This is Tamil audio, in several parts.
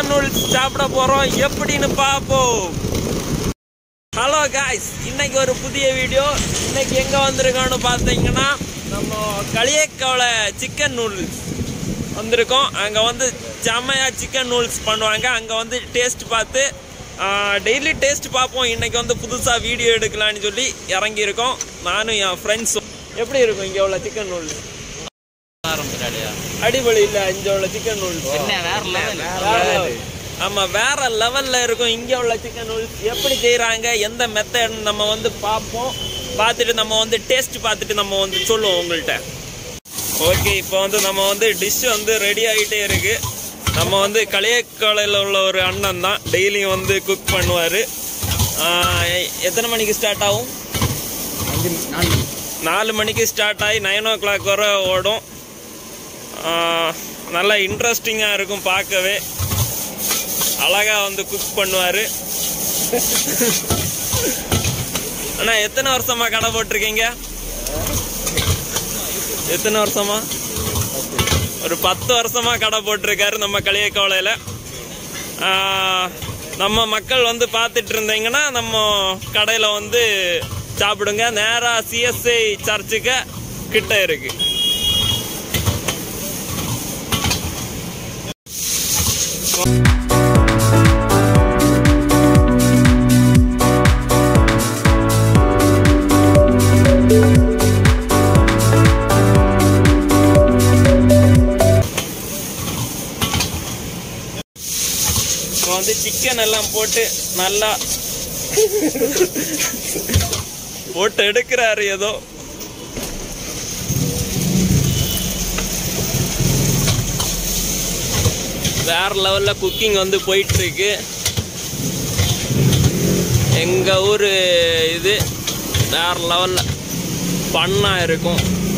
சிக்கன் நூடுல்ஸ் சாப்பிட போறோம் எப்படின்னு பார்ப்போம் ஹலோ காய்ஸ் இன்னைக்கு ஒரு புதிய வீடியோ இன்னைக்கு எங்க வந்திருக்கோம்னு பார்த்தீங்கன்னா நம்ம களியக்கவலை சிக்கன் நூடுல்ஸ் வந்திருக்கோம் அங்கே வந்து செம்மையா சிக்கன் நூடுல்ஸ் பண்ணுவாங்க அங்கே வந்து டேஸ்ட் பார்த்து டெய்லி டேஸ்ட் பார்ப்போம் இன்னைக்கு வந்து புதுசாக வீடியோ எடுக்கலாம்னு சொல்லி இறங்கியிருக்கோம் நானும் என் ஃப்ரெண்ட்ஸும் எப்படி இருக்கும் இங்கே உள்ள சிக்கன் நூடுல்ஸ் அடிபொலி இல்லை இங்கே உள்ள சிக்கன் நூடுல்ஸ் வேற ஆமா வேற லெவல்ல இருக்கும் இங்க உள்ள சிக்கன் நூடுல்ஸ் எப்படி செய்றாங்க எந்த மெத்தட் நம்ம வந்து பார்ப்போம் பார்த்துட்டு நம்ம வந்து டேஸ்ட் பார்த்துட்டு நம்ம வந்து சொல்லுவோம் உங்கள்கிட்ட ஓகே இப்போ வந்து நம்ம வந்து டிஷ் வந்து ரெடி ஆகிட்டே இருக்கு நம்ம வந்து களியக்காலையில் உள்ள ஒரு அண்ணன் தான் டெய்லியும் வந்து குக் பண்ணுவார் எத்தனை மணிக்கு ஸ்டார்ட் ஆகும் நாலு மணிக்கு ஸ்டார்ட் ஆகி நைன் ஓ கிளாக் வரை ஓடும் ஆஹ் நல்லா இன்ட்ரெஸ்டிங்காக இருக்கும் பார்க்கவே அழகா வந்து குக் பண்ணுவாரு அண்ணா எத்தனை வருஷமா கடை போட்டிருக்கீங்க எத்தனை வருஷமா ஒரு பத்து வருஷமா கடை போட்டிருக்காரு நம்ம களியக்கோளையில ஆஹ், நம்ம மக்கள் வந்து பார்த்துட்டு இருந்தீங்கன்னா நம்ம கடையில வந்து சாப்பிடுங்க நேரா சிஎஸ்ஐ சர்ச்சுக்கு கிட்ட இருக்கு இப்போ வந்து சிக்கன் எல்லாம் போட்டு நல்லா போட்டு எடுக்கிறாரு ஏதோ வேற லெவல்ல குக்கிங் வந்து போயிட்டு இருக்கு எங்க ஊர் இது வேற லெவல்ல பண்ணா இருக்கும்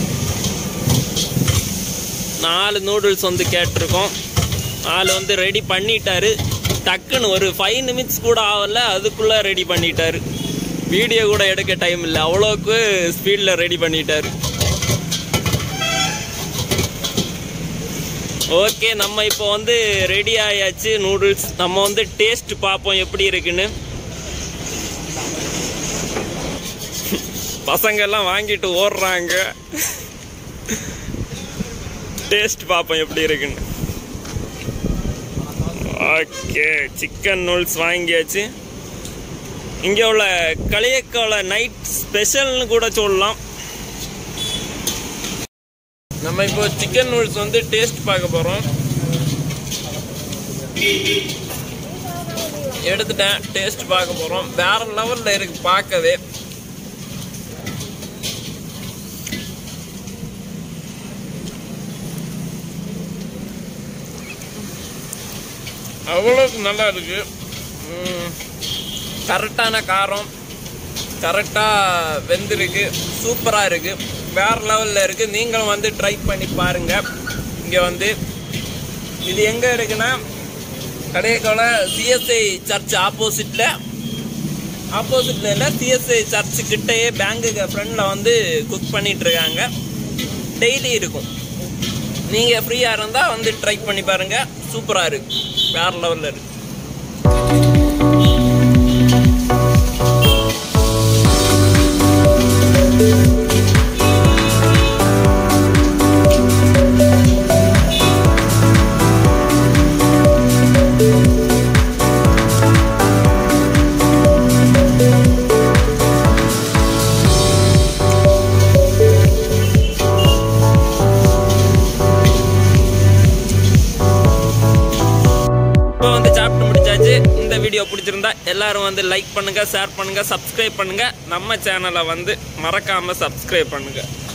நாலு நூடுல்ஸ் வந்து கேட்டிருக்கோம் நாலு வந்து ரெடி பண்ணிட்டாரு டக்குன்னு ஒரு ஃபைவ் நிமிட்ஸ் கூட ஆகல அதுக்குள்ளே ரெடி பண்ணிட்டாரு வீடியோ கூட எடுக்க டைம் இல்லை அவ்வளோக்கு ஸ்பீடில் ரெடி பண்ணிட்டாரு ஓகே நம்ம இப்போ வந்து ரெடி ஆயாச்சு நூடுல்ஸ் நம்ம வந்து டேஸ்ட் பார்ப்போம் எப்படி இருக்குன்னு பசங்க எல்லாம் வாங்கிட்டு ஓடுறாங்க டேஸ்ட் பார்ப்போம் எப்படி இருக்குன்னு ஓகே சிக்கன் நூல்ஸ் வாங்கியாச்சு இங்கே உள்ள களியக்கால நைட் ஸ்பெஷல்னு கூட சொல்லலாம் நம்ம இப்போ சிக்கன் நூல்ஸ் வந்து டேஸ்ட் பார்க்க போகிறோம் எடுத்துட்டேன் டேஸ்ட் பார்க்க போகிறோம் வேற லெவலில் இருக்கு பார்க்கவே அவ்வளோக்கு நல்லா இருக்கு கரெக்டான காரம் கரெக்டாக வெந்திருக்கு சூப்பராக இருக்கு வேற லெவலில் இருக்கு நீங்களும் வந்து ட்ரை பண்ணி பாருங்க இங்கே வந்து இது எங்கே இருக்குன்னா கடையக்கோல சிஎஸ்ஐ சர்ச் ஆப்போசிட்டில் ஆப்போசிட்டில் இல்லை சிஎஸ்ஐ சர்ச் கிட்டேயே பேங்குக்கு ஃப்ரண்டில் வந்து குக் பண்ணிட்டு இருக்காங்க டெய்லி இருக்கும் நீங்கள் ஃப்ரீயாக இருந்தால் வந்து ட்ரை பண்ணி பாருங்கள் சூப்பராக இருக்கு வேற லெவலில் இருக்கு இப்போ வந்து சாப்பிட்டு முடிச்சாச்சு இந்த வீடியோ பிடிச்சிருந்தா எல்லாரும் வந்து லைக் பண்ணுங்க ஷேர் பண்ணுங்க சப்ஸ்கிரைப் பண்ணுங்க நம்ம சேனலை வந்து மறக்காம சப்ஸ்கிரைப் பண்ணுங்க